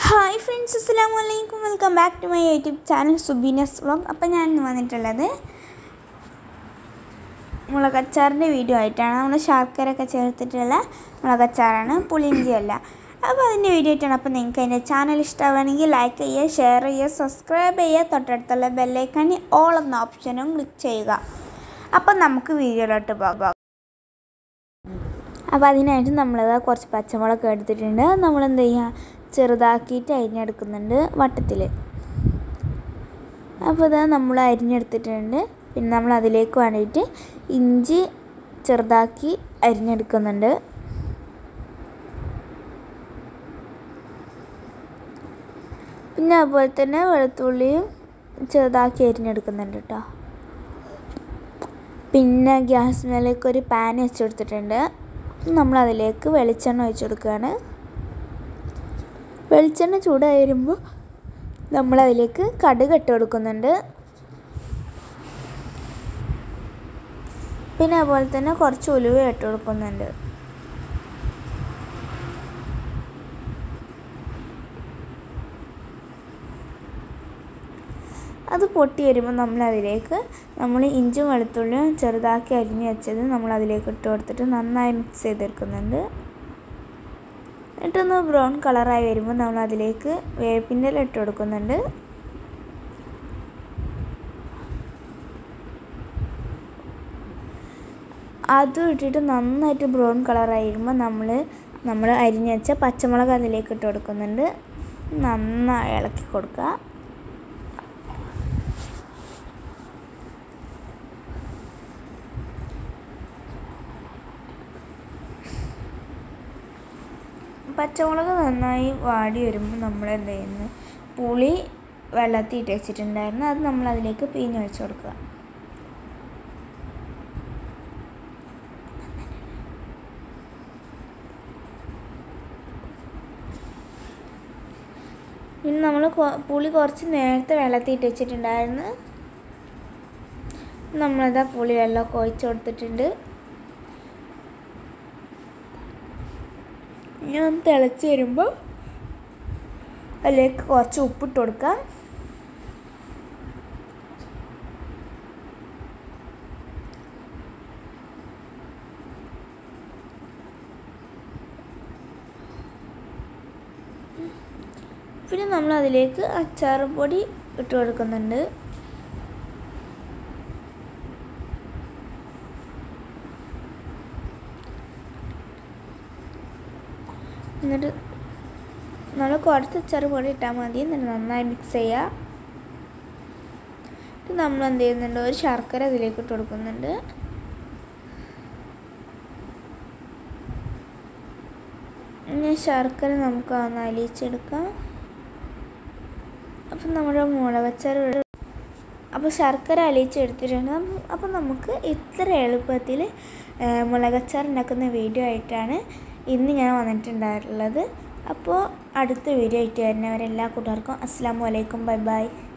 hi friends അസ്സാം വലൈക്കും welcome back to my YouTube channel Subeena's vlog അപ്പോൾ ഞാൻ ഇന്ന് വന്നിട്ടുള്ളത് മുളകച്ചാറിൻ്റെ വീഡിയോ ആയിട്ടാണ് നമ്മൾ ശർക്കരയൊക്കെ ചേർത്തിട്ടുള്ള മുളകച്ചാറാണ് പുളിയിഞ്ചി അല്ല അപ്പോൾ അതിൻ്റെ വീഡിയോ ആയിട്ടാണ് അപ്പോൾ നിങ്ങൾക്ക് അതിൻ്റെ ചാനൽ ഇഷ്ടമാണെങ്കിൽ ലൈക്ക് ചെയ്യുക ഷെയർ ചെയ്യുക സബ്സ്ക്രൈബ് ചെയ്യുക തൊട്ടടുത്തുള്ള ബെല്ലൈക്കണി ഓൾ എന്ന ഓപ്ഷനും ക്ലിക്ക് ചെയ്യുക അപ്പോൾ നമുക്ക് വീഡിയോയിലോട്ട് പോകാം അപ്പോൾ അതിനായിട്ട് നമ്മളിത് കുറച്ച് പച്ചമുളക് എടുത്തിട്ടുണ്ട് നമ്മൾ എന്ത് ചെയ്യുക ചെറുതാക്കിയിട്ട് അരിഞ്ഞെടുക്കുന്നുണ്ട് വട്ടത്തിൽ അപ്പോൾ ഇത് നമ്മൾ അരിഞ്ഞെടുത്തിട്ടുണ്ട് പിന്നെ നമ്മൾ അതിലേക്ക് വേണ്ടിയിട്ട് ഇഞ്ചി ചെറുതാക്കി അരിഞ്ഞെടുക്കുന്നുണ്ട് പിന്നെ അതുപോലെ തന്നെ വെളുത്തുള്ളിയും ചെറുതാക്കി അരിഞ്ഞെടുക്കുന്നുണ്ട് കേട്ടോ പിന്നെ ഗ്യാസ് മേലേക്ക് ഒരു പാൻ വെച്ച് കൊടുത്തിട്ടുണ്ട് നമ്മൾ അതിലേക്ക് വെളിച്ചെണ്ണ ഒഴിച്ച് കൊടുക്കുകയാണ് വെളിച്ചെണ്ണ ചൂടായി വരുമ്പോൾ നമ്മളതിലേക്ക് കടുക് ഇട്ട് കൊടുക്കുന്നുണ്ട് പിന്നെ അതുപോലെ തന്നെ കുറച്ച് ഉലുവ ഇട്ട് കൊടുക്കുന്നുണ്ട് അത് പൊട്ടി വരുമ്പോൾ നമ്മൾ അതിലേക്ക് നമ്മൾ ഇഞ്ചും വെളുത്തുള്ളിയും ചെറുതാക്കി അരിഞ്ഞ് വെച്ചത് നമ്മൾ അതിലേക്ക് ഇട്ട് കൊടുത്തിട്ട് നന്നായി മിക്സ് ചെയ്തെടുക്കുന്നുണ്ട് എന്നിട്ടൊന്ന് ബ്രൗൺ കളറായി വരുമ്പോൾ നമ്മൾ അതിലേക്ക് വേപ്പിൻ്റെ ഇല ഇട്ട് കൊടുക്കുന്നുണ്ട് അതും ഇട്ടിട്ട് നന്നായിട്ട് ബ്രൗൺ കളറായി വരുമ്പോൾ നമ്മൾ നമ്മൾ അരിഞ്ഞ് വെച്ച പച്ചമുളക് അതിലേക്ക് ഇട്ട് കൊടുക്കുന്നുണ്ട് നന്നായി ഇളക്കി കൊടുക്കുക പച്ചമുളക് നന്നായി വാടി വരുമ്പോൾ നമ്മൾ എന്ത് ചെയ്യുന്നു പുളി വെള്ളത്തിൽ ഇട്ട് വെച്ചിട്ടുണ്ടായിരുന്നു അത് നമ്മൾ അതിലേക്ക് പിഴിഞ്ഞൊഴിച്ച് കൊടുക്കുക പിന്നെ നമ്മൾ പുളി കുറച്ച് നേരത്തെ വെള്ളത്തിൽ ഇട്ട് വെച്ചിട്ടുണ്ടായിരുന്നു നമ്മളതാ പുളി വെള്ളമൊക്കെ ഒഴിച്ച് കൊടുത്തിട്ടുണ്ട് ഞാൻ തിളച്ച് വരുമ്പോൾ അതിലേക്ക് കുറച്ച് ഉപ്പിട്ട് കൊടുക്കാം പിന്നെ നമ്മൾ അതിലേക്ക് അച്ചാർ പൊടി ഇട്ട് കൊടുക്കുന്നുണ്ട് എന്നിട്ട് നമ്മൾ കുറച്ച് അച്ചാർ പൊടി ഇട്ടാൽ മതി എന്നിട്ട് നന്നായി മിക്സ് ചെയ്യുക നമ്മൾ എന്ത് ചെയ്യുന്നുണ്ട് ഒരു ശർക്കര അതിലേക്ക് ഇട്ട് കൊടുക്കുന്നുണ്ട് ഇനി ശർക്കര നമുക്ക് ഒന്ന് അലിയിച്ചെടുക്കാം അപ്പം നമ്മുടെ മുളകച്ചാർ അപ്പോൾ ശർക്കര അലിയിച്ചെടുത്തിട്ടുണ്ട് അപ്പം നമുക്ക് ഇത്ര എളുപ്പത്തിൽ മുളകച്ചാർ ഉണ്ടാക്കുന്ന വീഡിയോ ആയിട്ടാണ് ഇന്ന് ഞാൻ വന്നിട്ടുണ്ടായിട്ടുള്ളത് അപ്പോൾ അടുത്ത വീഡിയോ ആയിട്ട് വരുന്നവരെല്ലാ കൂട്ടുകാർക്കും അസ്സാം വലൈക്കും ബൈ ബൈ